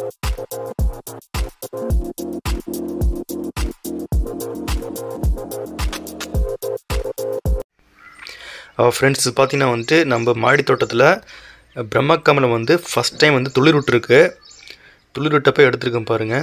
friends பார்த்தீங்கன்னா வந்துட்டு நம்ம மாடி தோட்டத்தில் பிரம்மக்கமலம் வந்து ஃபஸ்ட் டைம் வந்து துளிர் விட்டுருக்கு துளிர் விட்டப்போ எடுத்துருக்கேன் பாருங்கள்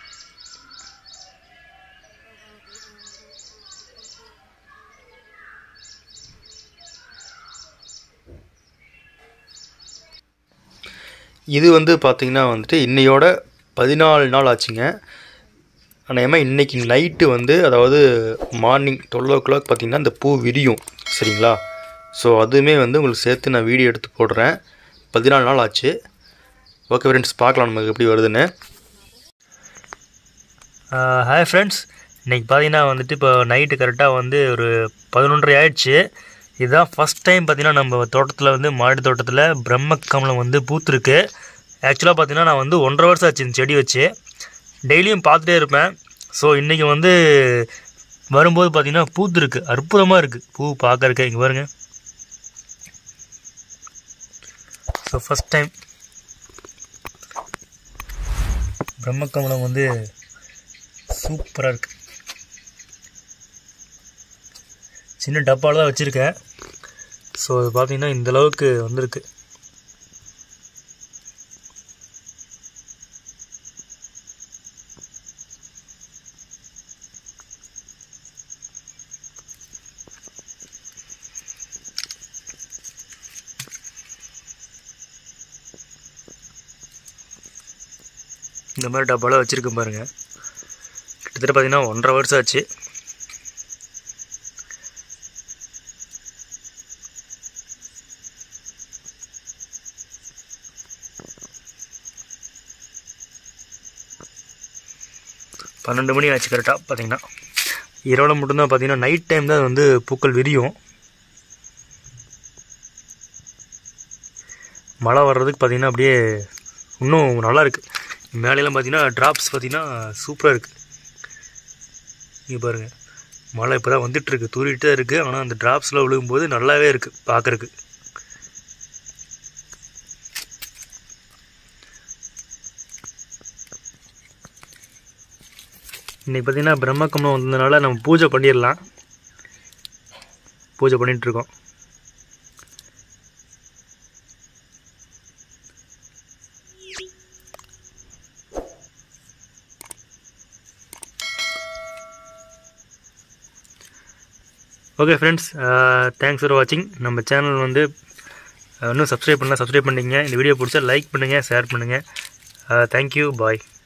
இது வந்து பார்த்திங்கன்னா வந்துட்டு இன்னையோட பதினாலு நாள் ஆச்சுங்க அநேகமாக இன்றைக்கி நைட்டு வந்து அதாவது மார்னிங் டுவெல் ஓ கிளாக் பார்த்திங்கன்னா இந்த பூ விரியும் சரிங்களா ஸோ அதுவுமே வந்து உங்களுக்கு சேர்த்து நான் வீடியோ எடுத்து போடுறேன் பதினாலு நாள் ஆச்சு ஓகே ஃப்ரெண்ட்ஸ் பார்க்கலாம் நமக்கு எப்படி வருதுன்னு ஹாய் ஃப்ரெண்ட்ஸ் இன்றைக்கி பார்த்தீங்கன்னா வந்துட்டு இப்போ நைட்டு கரெக்டாக வந்து ஒரு பதினொன்றரை ஆயிடுச்சு இதுதான் ஃபஸ்ட் டைம் பார்த்தீங்கன்னா நம்ம தோட்டத்தில் வந்து மாடி தோட்டத்தில் பிரம்ம கமலம் வந்து பூத்துருக்கு ஆக்சுவலாக பார்த்தீங்கன்னா நான் வந்து ஒன்றரை வருஷம் ஆச்சு இந்த செடி வச்சு டெய்லியும் பார்த்துட்டே இருப்பேன் ஸோ இன்றைக்கி வந்து வரும்போது பார்த்தீங்கன்னா பூத்துருக்கு அற்புதமாக இருக்குது பூ பார்க்கறக்கு இங்கே பாருங்க ஸோ ஃபஸ்ட் டைம் பிரம்மக்கமலம் வந்து சூப்பராக இருக்குது சின்ன டப்பாவில் தான் வச்சுருக்கேன் ஸோ அது பார்த்தீங்கன்னா இந்த அளவுக்கு வந்திருக்கு இந்த மாதிரி டப்பாவில் வச்சுருக்கேன் பாருங்கள் கிட்டத்தட்ட பார்த்தீங்கன்னா ஒன்றரை வருஷம் ஆச்சு பன்னெண்டு மணி ஆச்சு கரெக்டாக பார்த்தீங்கன்னா இரவில் மட்டும்தான் பார்த்தீங்கன்னா நைட் டைம் தான் அது வந்து பூக்கள் விரியும் மழை வர்றதுக்கு பார்த்தீங்கன்னா அப்படியே இன்னும் நல்லா இருக்குது மேலையெல்லாம் பார்த்தீங்கன்னா ட்ராப்ஸ் பார்த்தீங்கன்னா சூப்பராக இருக்குது இங்கே பாருங்கள் மழை இப்போ தான் வந்துட்டுருக்கு தூரிட்டு தான் இருக்குது ஆனால் அந்த ட்ராப்ஸில் விழுகும்போது நல்லாவே இருக்குது பார்க்குறக்கு இன்றைக்கி பார்த்தீங்கன்னா பிரம்மக்கமலம் வந்ததுனால நம்ம பூஜை பண்ணிடலாம் பூஜை பண்ணிகிட்ருக்கோம் ஓகே ஃப்ரெண்ட்ஸ் தேங்க்ஸ் ஃபார் வாட்சிங் நம்ம சேனல் வந்து இன்னும் சப்ஸ்கிரைப் பண்ணலாம் சப்ஸ்கிரைப் பண்ணிங்க இந்த வீடியோ பிடிச்சா லைக் பண்ணுங்கள் ஷேர் பண்ணுங்கள் தேங்க்யூ பாய்